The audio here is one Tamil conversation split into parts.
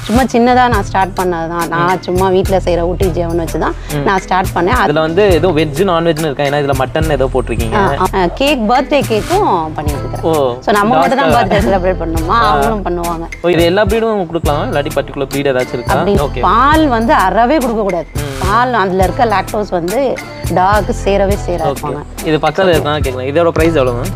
சும்மா சின்னதாக நான் ஸ்டார்ட் பண்ணது தான் நான் சும்மா வீட்டில் செய்கிற ஊட்டி ஜெவன் வச்சு தான் நான் ஸ்டார்ட் பண்ணேன் இதுல வந்து ஏதோ வெஜ் நான்வெஜ்னு இருக்கா ஏன்னா இதுல மட்டன் ஏதோ போட்டிருக்கீங்க கேக் பர்த்டே கேக்கும் பண்ணிட்டு இருக்கிறேன் ஓ ஸோ நம்ம மட்டும் தான் பர்த்டே செலிப்ரேட் பண்ணணுமா அவங்களும் பண்ணுவாங்க ஓ, இது எல்லா ப்ரீடும் கொடுக்கலாம் இல்லாட்டி பர்டிகுலர் ப்ரீட் ஏதாச்சும் இருக்கா ஓகே பால் வந்து அறவே கொடுக்கக்கூடாது பால் அதில் இருக்க லாக்டோஸ் வந்து டாக்கு சேரவே சேராது இது பக்கத்துல இருக்கா கேட்கலாம் இதோட ப்ரைஸ் எவ்வளோ மேம்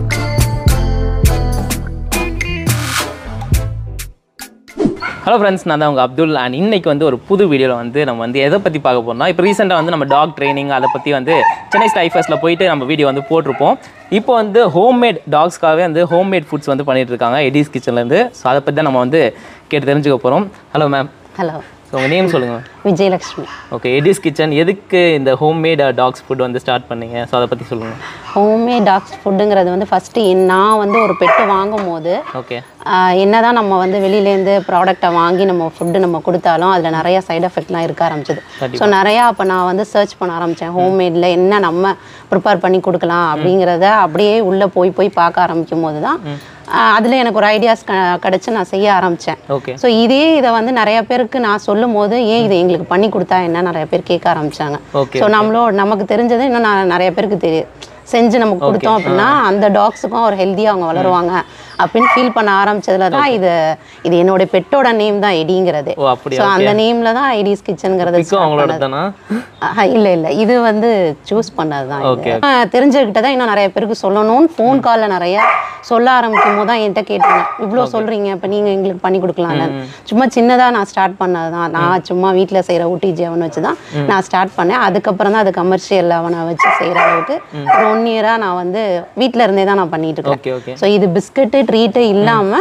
ஹலோ ஃப்ரெண்ட்ஸ் நான் தான் உங்கள் அப்துல் அண்ட் இன்னைக்கு வந்து ஒரு புது வீடியோவில் வந்து நம்ம வந்து எதை பற்றி பார்க்க போறோம்னா இப்போ ரீசெண்டாக வந்து நம்ம டாக் ட்ரைனிங் அதை பற்றி வந்து சென்னை ஸ்டைஃபர்ஸில் போயிட்டு நம்ம வீடியோ வந்து போட்டிருப்போம் இப்போ வந்து ஹோம்மேட் டாக்ஸ்க்காகவே வந்து ஹோம்மேட் ஃபுட்ஸ் வந்து பண்ணிட்டு இருக்காங்க எடிஸ் கிச்சன்லேருந்து ஸோ அதை பற்றி தான் நம்ம வந்து கேட்டு தெரிஞ்சுக்க போகிறோம் ஹலோ மேம் ஹலோ ஸோ உங்கள் நேம் சொல்லுங்கள் விஜயலக்ஷ்மி ஓகே எடிஸ் கிச்சன் எதுக்கு இந்த ஹோம்மேட் டாக்ஸ் ஃபுட் வந்து ஸ்டார்ட் பண்ணீங்க ஸோ அதை பற்றி சொல்லுங்கள் ஹோமே டாக்ஸ் ஃபுட்டுங்கிறது வந்து ஃபஸ்ட்டு நான் வந்து ஒரு பெட்டு வாங்கும் போது ஓகே ஆஹ் என்னதான் நம்ம வந்து வெளியிலேருந்து ப்ராடக்டை வாங்கி நம்ம ஃபுட்டு நம்ம கொடுத்தாலும் அதில் நிறைய சைடு எஃபெக்ட்லாம் இருக்க ஆரம்பிச்சது ஸோ நிறையா அப்போ நான் வந்து சர்ச் பண்ண ஆரம்பித்தேன் ஹோம்மேடில் என்ன நம்ம ப்ரிப்பேர் பண்ணி கொடுக்கலாம் அப்படிங்கிறத அப்படியே உள்ளே போய் போய் பார்க்க ஆரம்பிக்கும் போது தான் அதில் எனக்கு ஒரு ஐடியாஸ் க கிடச்சி நான் செய்ய ஆரம்பித்தேன் ஓகே ஸோ இதே இதை வந்து நிறைய பேருக்கு நான் சொல்லும் போது ஏன் இதை எங்களுக்கு பண்ணி கொடுத்தா என்ன நிறைய பேர் கேட்க ஆரம்பிச்சாங்க ஓகே ஸோ நம்மளோ நமக்கு தெரிஞ்சது இன்னும் நான் நிறைய பேருக்கு தெரியும் செஞ்சு நமக்கு கொடுத்தோம் அப்படின்னா அந்த டாக்ஸுக்கும் ஒரு ஹெல்த்தியாக அவங்க வளருவாங்க அப்படின்னு ஃபீல் பண்ண ஆரம்பிச்சதுல தான் இது இது என்னோட பெட்டோட நேம் தான் எடிங்கிறது ஓ அப்படியா ஸோ அந்த நேம்ல தான் எடிஸ் கிச்சனுங்கிறது பிக்கும் அவங்களோட தானா ஆஹா, இல்ல இல்ல இது வந்து சூஸ் பண்ணது தான் Okay. தெரிஞ்சுக்கிட்ட தான் இன்னும் நிறைய பேருக்கு சொல்லணும்னு ஃபோன் காலில் நிறைய சொல்ல ஆரம்பிக்கும் போது தான் என்கிட்ட கேட்டாங்க இவ்வளோ சொல்றீங்க இப்போ நீங்க எங்களுக்கு பண்ணி கொடுக்கலாம்ல சும்மா சின்னதா நான் ஸ்டார்ட் பண்ணது தான் நான் சும்மா வீட்டில் செய்யற ஊட்டி ஜெவன் வச்சு தான் நான் ஸ்டார்ட் பண்ணேன் அதுக்கப்புறம் தான் அது கமர்ஷியல் லெவனை வச்சு செய்யற அளவுக்கு ஒரு ஒன் இயரா நான் வந்து வீட்டில் இருந்தே தான் நான் பண்ணிட்டு இருக்கேன் ஓகே ஓகே ஸோ இது பிஸ்கட்டு ட்ரீட்டு இல்லாம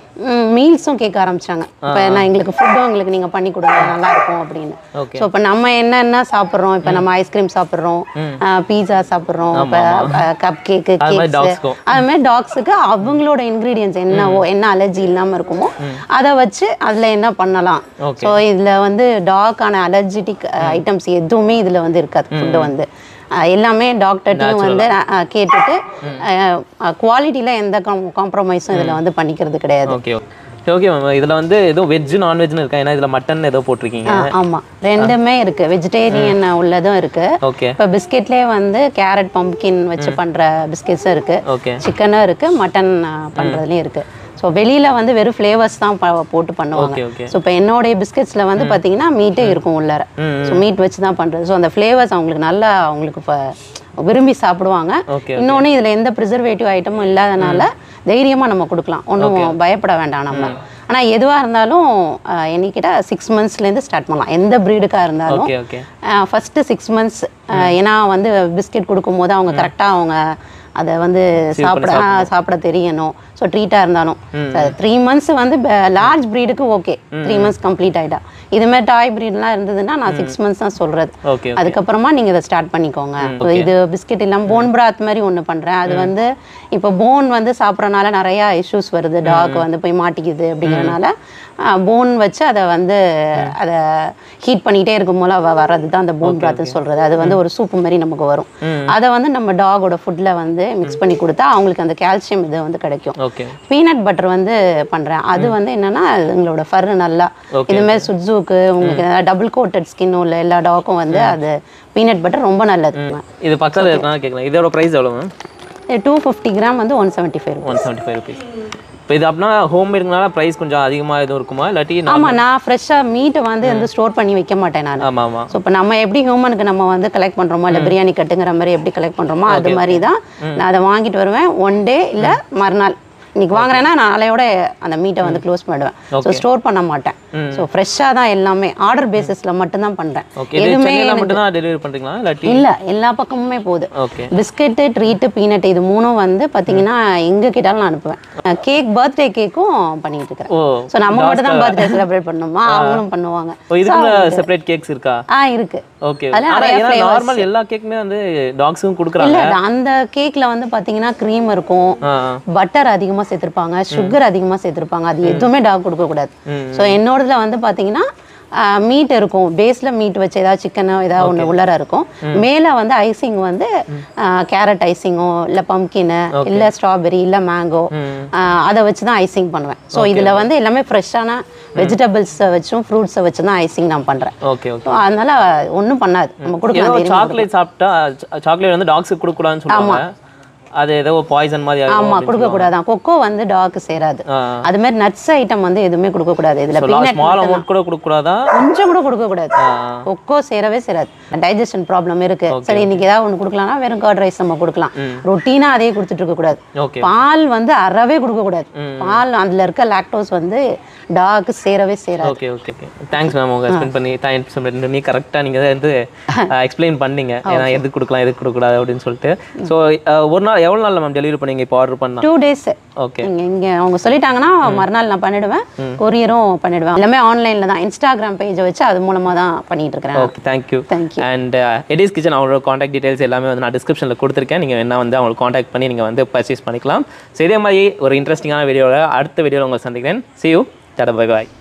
மீல்ஸும் கேட்க ஆரம்பிச்சாங்க இப்போ நான் எங்களுக்கு ஃபுட்டும் எங்களுக்கு நீங்க பண்ணி கொடுங்க நல்லா இருக்கும் அப்படின்னு ஓகே ஸோ இப்போ நம்ம என்னென்ன சாப்பிட்றோம் இப்போ நம்ம ஐஸ்கிரீம் சாப்பிட்றோம் பீஸா சாப்பிட்றோம் இப்போ கப் கேக்கு அது மாதிரி கேக்ஸ் dogsக்கும். அது மாதிரி டாக்ஸுக்கு அவங்களோட இன்க்ரீடியன்ஸ் என்னவோ என்ன அலர்ஜி இல்லாமல் இருக்குமோ அதை வச்சு அதில் என்ன பண்ணலாம் Okay. ஸோ இதில் வந்து டாக்கான அலர்ஜிட்டிக் ஐட்டம்ஸ் எதுவுமே இதில் வந்து இருக்காது ஃபுட்டு வந்து அஹ் எல்லாமே டாக்டர்ட்டையும் வந்து அஹ், கேட்டுட்டு குவாலிட்டியில் எந்த காம்ப்ரமைஸும் இதில் வந்து பண்ணிக்கிறது கிடையாது ஓகே ஓகே மேம் இதுல வந்து ஏதோ வெஜ் நான்வெஜ்னு இருக்கா ஏன்னா இதுல மட்டன் ஏதோ போட்டிருக்கீங்க ஆ, ஆமா ரெண்டுமே இருக்கு வெஜிடேரியன் உள்ளதும் இருக்கு ஓகே இப்போ பிஸ்கெட்லேயே வந்து கேரட் பம்ப்கின் வச்சு பண்ற பிஸ்கெட்ஸும் இருக்கு ஓகே சிக்கனும் இருக்கு மட்டன் பண்றதுலயும் இருக்கு ஸோ வெளியில வந்து வெறும் ஃப்ளேவர்ஸ் தான் ப- போட்டு பண்ணுவாங்க ஓகே ஓகே ஸோ இப்போ என்னுடைய பிஸ்கெட்ஸ்ல வந்து பாத்தீங்கன்னா மீட்டே இருக்கும் உள்ளார ஸோ மீட் வச்சு தான் பண்றது ஸோ அந்த ஃப்ளேவர்ஸ் அவங்களுக்கு நல்லா அவங்களுக்கு இப்ப விரும்பி சாப்பிடுவாங்க ஓகே இன்னொன்று இதில் எந்த ப்ரிசர்வேட்டிவ் ஐட்டமும் இல்லாதனால தைரியமாக நம்ம கொடுக்கலாம் ஒன்றும் பயப்பட வேண்டாம் நம்ம ஆனால் எதுவாக இருந்தாலும் அஹ், என்னைக்கிட்ட சிக்ஸ் மந்த்ஸ்லேருந்து ஸ்டார்ட் பண்ணலாம் எந்த ப்ரீடுக்காக இருந்தாலும் okay okay first six months ஏன்னா வந்து பிஸ்கெட் கொடுக்கும்போது அவங்க கரெக்டாக அவங்க அதை வந்து சாப்பிட ஆ, சாப்பிட தெரியணும் ஸோ ட்ரீட்டாக இருந்தாலும் த்ரீ மந்த்ஸ் வந்து லார்ஜ் ப்ரீடுக்கு ஓகே த்ரீ மந்த்ஸ் கம்ப்ளீட் ஆகிட்டா இதுமாதிரி டாய் ப்ரீட்லாம் இருந்ததுன்னா நான் சிக்ஸ் மந்த்ஸ் தான் சொல்கிறது ஓகே அதுக்கப்புறமா நீங்கள் இதை ஸ்டார்ட் பண்ணிக்கோங்க So, இது பிஸ்கெட் இல்லாமல் போன் பிராத் மாதிரி ஒன்று பண்ணுறேன் அது வந்து இப்போ போன் வந்து சாப்பிட்றனால நிறையா இஷ்யூஸ் வருது டாக் வந்து போய் மாட்டிக்குது அப்படிங்கிறனால போன் வச்சு அதை வந்து அதை ஹீட் பண்ணிகிட்டே இருக்கும் போல வ- வர்றது தான் அந்த போன் பிராத்னு சொல்கிறது அது வந்து ஒரு சூப்பு மாதிரி நமக்கு வரும் அதை வந்து நம்ம டாகோட ஃபுட்டில் வந்து மிக்ஸ் பண்ணி கொடுத்தா அவங்களுக்கு அந்த கால்சியம் இது வந்து கிடைக்கும் ஓகே பீனட் பட்டர் வந்து பண்றேன் அது வந்து என்னன்னா எங்களோட ஃபர் நல்லா இது மாதிரி சுட்ஸுக்கு உங்களுக்கு டபுள் கோட்டட் ஸ்கின் உள்ள எல்லா டாக்கும் வந்து அது பீனட் பட்டர் ரொம்ப நல்லது இது பக்கத்துல இருக்கா கேட்கலாம் இதோட ப்ரைஸ் எவ்வளோ மேம் டூ ஃபிஃப்டி கிராம் வந்து one seventy five one seventy five rupees இப்போ இது அப்படின்னா ஹோம் மேடுங்கனால ப்ரைஸ் கொஞ்சம் அதிகமாக எதுவும் இருக்குமா இல்லாட்டி நான் ஆமா நான் ஃப்ரெஷ்ஷாக மீட்டை வந்து வந்து ஸ்டோர் பண்ணி வைக்க மாட்டேன் நான் ஆமாம் ஆமாம் ஸோ இப்போ நம்ம எப்படி ஹியூமனுக்கு நம்ம வந்து கலெக்ட் பண்ணுறோமோ இல்லை பிரியாணி கட்டுங்கிற மாதிரி எப்படி கலெக்ட் பண்ணுறோமோ அது மாதிரி தான் நான் அதை வாங்கிட்டு வருவேன் ஒன் டே இல்லை மறுநாள் இன்னைக்கு வாங்குறேன்னா நாளையோட அந்த மீட்டை வந்து க்ளோஸ் பண்ணிடுவேன் ஸோ ஸ்டோர் பண்ண மாட்டேன் ஸோ ஃப்ரெஷ்ஷாக தான் எல்லாமே ஆர்டர் பேசிஸில் மட்டும்தான் பண்ணுறேன் ஓகே இது சென்னையில் மட்டும் தான் டெலிவரி பண்ணுறீங்களா இல்லாட்டி இல்லை எல்லா பக்கமுமே போகுது ஓகே பிஸ்கெட்டு ட்ரீட்டு பீனட் இது மூணும் வந்து பார்த்தீங்கன்னா எங்கே கேட்டாலும் நான் அனுப்புவேன் கேக் பர்த்டே கேக்கும் பண்ணிட்டு இருக்கிறேன் ஓ ஸோ நம்ம மட்டும் தான் பர்த்டே செலிப்ரேட் பண்ணணுமா அவங்களும் பண்ணுவாங்க ஓ இதுக்குள்ள செப்பரேட் கேக்ஸ் இருக்கா ஆ இருக்கு ஓகே அதுல ஆனால் நிறைய ஏன்னா flavors. நார்மல் எல்லா கேக்குமே வந்து டாக்ஸும் கொடுக்குறாங்க இல்ல அந்த கேக்ல வந்து பாத்தீங்கன்னா க்ரீம் இருக்கும் ஆ பட்டர் அதிகமா சேர்த்திருப்பாங்க சுகர் அதிகமா சேர்த்திருப்பாங்க அது எதுவுமே டாக் கொடுக்க கூடாது ஸோ என்னோடதுல வந்து பாத்தீங்கன்னா மீட் இருக்கும் பேஸில் மீட் வச்சு ஏதாவது சிக்கனோ ஏதாவது ஒன்று உள்ளர இருக்கும் மேலே வந்து ஐசிங் வந்து கேரட் ஐசிங்கோ இல்லை பம்கினு இல்லை ஸ்ட்ராபெரி இல்லை மேங்கோ அதை வச்சு தான் ஐசிங் பண்ணுவேன் ஸோ இதில் வந்து எல்லாமே ஃப்ரெஷ்ஷான வெஜிடபிள்ஸை வச்சும் ஃப்ரூட்ஸை வச்சு தான் ஐசிங் நான் பண்ணுறேன் ஓகே ஓகே ஸோ அதனால ஒன்றும் பண்ணாது நம்ம கொடுக்கலாம் ஏதோ தெரியும் சாக்லேட் சாப்பிட்டா சாக்லேட் வந்து டாக்ஸுக்கு கொடுக்கூடாதுன்னு சொல்லுவாங்க அது ஏதோ பாய்சன் மாதிரி ஆகும் ஆமா கொடுக்க கூடாதான் கொக்கோ வந்து டாக்கு சேராது ஆ. அது மாதிரி நட்ஸ் ஐட்டம் வந்து எதுவுமே கொடுக்க கூடாது இதுல பீனட் ஸ்மால் அமௌண்ட் கூட கொடுக்கூடாதா கொஞ்சம் கூட கொடுக்க கூடாது கொக்கோ சேரவே சேராது டைஜஷன் ப்ராப்ளம் இருக்கு சரி இன்னைக்கு ஏதாவது ஒன்று கொடுக்கலாம்னா வெறும் கர்ட் ரைஸ் நம்ம கொடுக்கலாம் ரொட்டீனா அதே கொடுத்துட்டு இருக்க கூடாது ஓகே பால் வந்து அறவே கொடுக்க கூடாது பால் அதுல இருக்க லாக்டோஸ் வந்து டாக்கு சேரவே சேராது okay okay okay thanks ma'am உங்க ஸ்பெண்ட் பண்ணி டைம் ஸ்பெண்ட் பண்ணி நீ கரெக்டாக நீங்கள் வந்து எக்ஸ்பிளைன் பண்ணீங்க ஏன்னா எதுக்கு கொடுக்கலாம் எதுக்கு கொடுக்கக்கூடாது அப்படின்னு சொல்லிட்டு ஸோ ஒரு நாள் எவ்வளோ நாளில் மேம் டெலிவரி பண்ணீங்க இப்போ ஆர்டர் பண்ணா டூ டேஸ் ஓகே இங்க இங்க அவங்க சொல்லிட்டாங்கன்னா மறுநாள் நான் பண்ணிடுவேன் கொரியரும் பண்ணிடுவேன் எல்லாமே ஆன்லைன்ல தான் இன்ஸ்டாகிராம் பேஜை வச்சு அது மூலமா தான் பண்ணிட்டு இருக்கிறேன் okay thank you thank you and Eddie's kitchen அவங்களோட காண்டாக்ட் டீடைல்ஸ் எல்லாமே வந்து நான் டிஸ்கிரிப்ஷனில் கொடுத்துருக்கேன் நீங்கள் என்ன வந்து அவங்களுக்கு காண்டாக்ட் பண்ணி நீங்கள் வந்து பர்ச்சேஸ் பண்ணிக்கலாம் ஸோ இதே மாதிரி ஒரு இன்ட்ரெஸ்டிங்கான வீடியோவில் அடுத்த வீடியோவில் உங்களை சந்திக்கிறேன் see you tata bye bye